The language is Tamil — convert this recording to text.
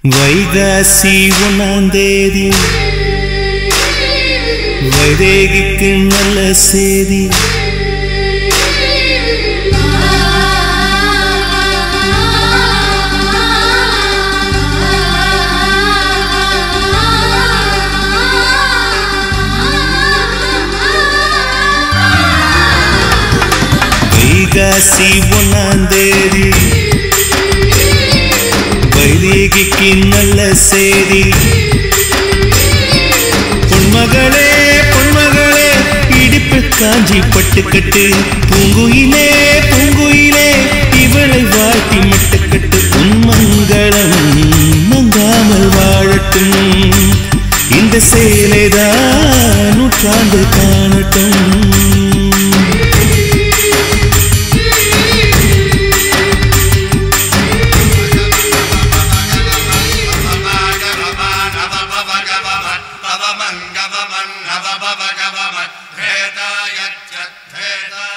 வைகாசி ஒன்னாம் தேதி வைதேகிக்கு நல்ல செய்தி வைகாசி ஒன்னாம் தேதி வைதேகிக்கு நல்ல செய்தி பொன்மகளே பொன்மகளே இடிப்பு காஞ்சி பட்டுக்கட்டு பூங்குயிலே பூங்குயிலே இவளை வாழ்த்தி மட்டுக்கட்டு உன்மங்களம் மங்காமல் வாழட்டும் இந்த சேலைதான் நூற்றாண்டு காணட்டும் பவமங்கவமன் நவபவகவமன் பிரேதாயச்ச பிரேதா